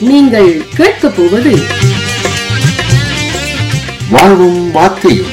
நீங்கள் கேட்கப் போவது வாழ்வும் வார்த்தையும்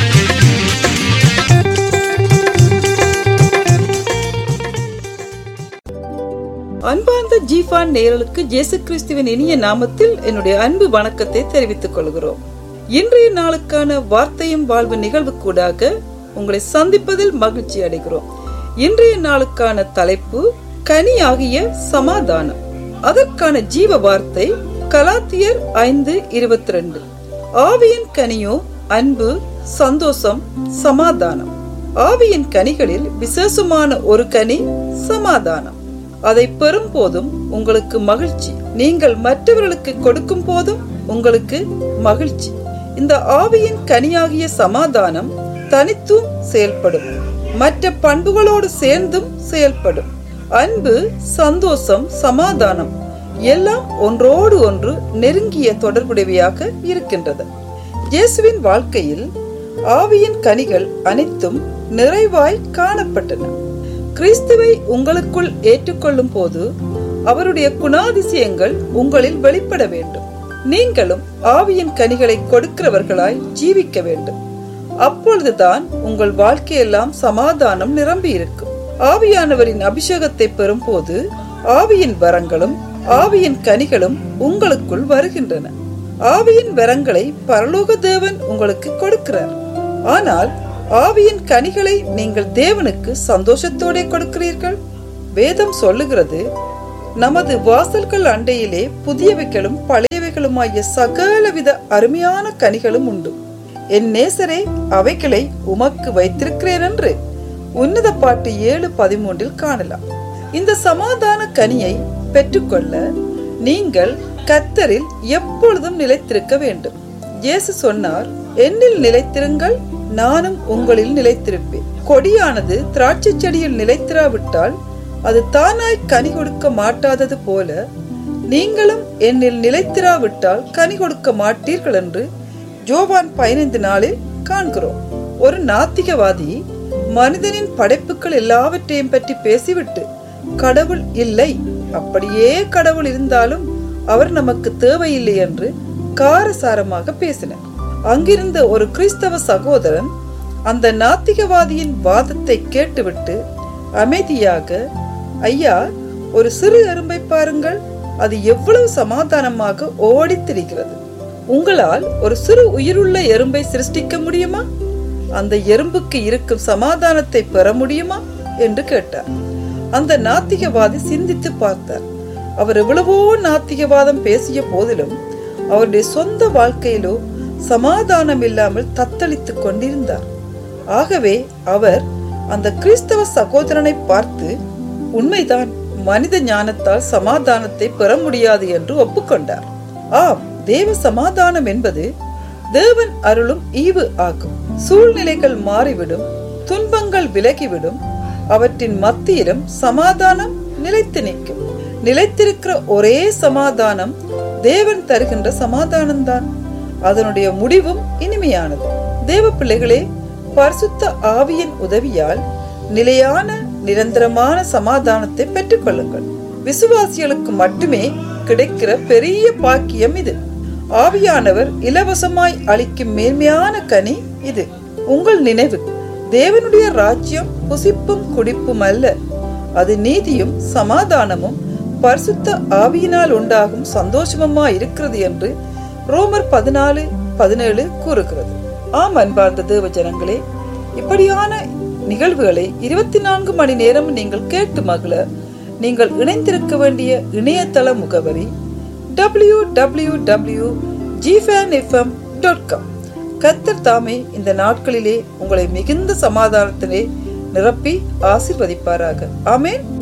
அன்பார்ந்த ஜீஃபான் நேயர்களுக்கு இயேசு கிறிஸ்துவின் இனிய நாமத்தில் என்னுடைய அன்பு வணக்கத்தை தெரிவித்துக் கொள்கிறோம் இன்றைய நாளுக்கான வார்த்தையும் வாழ்வு நிகழ்வுக்கூடாக உங்களை சந்திப்பதில் மகிழ்ச்சி அடைகிறோம் இன்றைய நாளுக்கான தலைப்பு கனியாகிய சமாதானம் அதற்கான ஜீவ வார்த்தை கலாத்தியர் ஐந்து இருபத்தி ரெண்டு ஆவியின் கனியோ அன்பு சந்தோஷம் சமாதானம் ஆவியின் கனிகளில் விசேஷமான ஒரு கனி சமாதானம் அதை பெறும் போதும் உங்களுக்கு மகிழ்ச்சி நீங்கள் மற்றவர்களுக்கு கொடுக்கும் போதும் உங்களுக்கு மகிழ்ச்சி இந்த ஆவியின் கனியாகிய சமாதானம் தனித்தும் செயல்படும் மற்ற பண்புகளோடு சேர்ந்தும் செயல்படும் அன்பு சந்தோஷம் சமாதானம் எல்லாம் ஒன்றோடு ஒன்று நெருங்கிய தொடர்புடையவையாக இருக்கின்றது இயேசுவின் வாழ்க்கையில் ஆவியின் கனிகள் அனைத்தும் நிறைவாய் காணப்பட்டன கிறிஸ்துவை உங்களுக்குள் ஏற்றுக்கொள்ளும் போது அவருடைய குணாதிசயங்கள் உங்களில் வெளிப்பட வேண்டும் நீங்களும் ஆவியின் கனிகளை கொடுக்கிறவர்களாய் ஜீவிக்க வேண்டும் அப்பொழுதுதான் உங்கள் வாழ்க்கையெல்லாம் சமாதானம் நிரம்பி இருக்கும் ஆவியானவரின் அபிஷேகத்தை பெறும் போது ஆவியின் வரங்களும் ஆவியின் கனிகளும் உங்களுக்குள் வருகின்றன ஆவியின் வரங்களை பரலோக தேவன் உங்களுக்கு கொடுக்கிறார் ஆனால் ஆவியின் கனிகளை நீங்கள் தேவனுக்கு சந்தோஷத்தோட கொடுக்கிறீர்கள் வேதம் சொல்லுகிறது நமது வாசல்கள் அண்டையிலே புதியவைகளும் பழையவைகளுமாகிய சகலவித அருமையான கனிகளும் உண்டு என் நேசரே அவைகளை உமக்கு வைத்திருக்கிறேன் என்று உன்னத பாட்டு ஏழு பதிமூன்றில் காணலாம் இந்த சமாதான கனியை பெற்றுக்கொள்ள நீங்கள் கத்தரில் எப்பொழுதும் நிலைத்திருக்க வேண்டும் இயேசு சொன்னார் என்னில் நிலைத்திருங்கள் நானும் உங்களில் நிலைத்திருப்பேன் கொடியானது திராட்சை செடியில் நிலைத்திராவிட்டால் அது தானாய் கனி கொடுக்க மாட்டாதது போல நீங்களும் என்னில் நிலைத்திராவிட்டால் கனி கொடுக்க மாட்டீர்கள் என்று ஜோவான் பதினைந்து நாளில் காண்கிறோம் ஒரு நாத்திகவாதி மனிதனின் படைப்புகள் எல்லாவற்றையும் பற்றி பேசிவிட்டு கடவுள் இல்லை அப்படியே கடவுள் இருந்தாலும் அவர் நமக்கு தேவையில்லை என்று காரசாரமாக பேசினார் அங்கிருந்த ஒரு கிறிஸ்தவ சகோதரன் அந்த நாத்திகவாதியின் வாதத்தை கேட்டுவிட்டு அமைதியாக ஐயா ஒரு சிறு எறும்பை பாருங்கள் அது எவ்வளவு சமாதானமாக ஓடித் திரிகிறது உங்களால் ஒரு சிறு உயிருள்ள எறும்பை சிருஷ்டிக்க முடியுமா அந்த எறும்புக்கு இருக்கும் சமாதானத்தை பெற முடியுமா என்று கேட்டார் அந்த நாத்திகவாதி சிந்தித்து பார்த்தார் அவர் எவ்வளவோ நாத்திகவாதம் பேசிய போதிலும் அவருடைய சொந்த வாழ்க்கையிலோ சமாதானம் இல்லாமல் தத்தளித்துக் கொண்டிருந்தார் ஆகவே அவர் அந்த கிறிஸ்தவ சகோதரனை பார்த்து உண்மைதான் மனித ஞானத்தால் சமாதானத்தை பெற முடியாது என்று ஒப்புக்கொண்டார் ஆம் தேவ சமாதானம் என்பது தேவன் அருளும் ஈவு ஆகும் சூழ்நிலைகள் மாறிவிடும் துன்பங்கள் விலகிவிடும் அவற்றின் மத்தியிலும் சமாதானம் நிலைத்து நிற்கும் நிலைத்திருக்கிற ஒரே சமாதானம் தேவன் தருகின்ற சமாதானம்தான் அதனுடைய முடிவும் இனிமையானது தேவ பிள்ளைகளே பரிசுத்த ஆவியின் உதவியால் நிலையான நிரந்தரமான சமாதானத்தை பெற்றுக்கொள்ளுங்கள் விசுவாசிகளுக்கு மட்டுமே கிடைக்கிற பெரிய பாக்கியம் இது ஆவியானவர் இலவசமாய் அளிக்கும் மேன்மையான கனி இது உங்கள் நினைவு தேவனுடைய ராஜ்யம் புசிப்பும் குடிப்பும் அல்ல அது நீதியும் சமாதானமும் பரிசுத்த ஆவியினால் உண்டாகும் சந்தோஷமுமா இருக்கிறது என்று ரோமர் பதினாலு பதினேழு கூறுகிறது ஆம் அன்பார்ந்த தேவ ஜனங்களே இப்படியான நிகழ்வுகளை இருபத்தி நான்கு மணி நேரம் நீங்கள் கேட்டு மகிழ நீங்கள் இணைந்திருக்க வேண்டிய இணையதள முகவரி டபிள்யூ டபிள்யூ டபிள்யூ ஜிஃபேன் எஃப்எம் டாட் காம் கத்தர் தாமே இந்த நாட்களிலே உங்களை மிகுந்த சமாதானத்திலே நிரப்பி ஆசிர்வதிப்பாராக ஆமேன்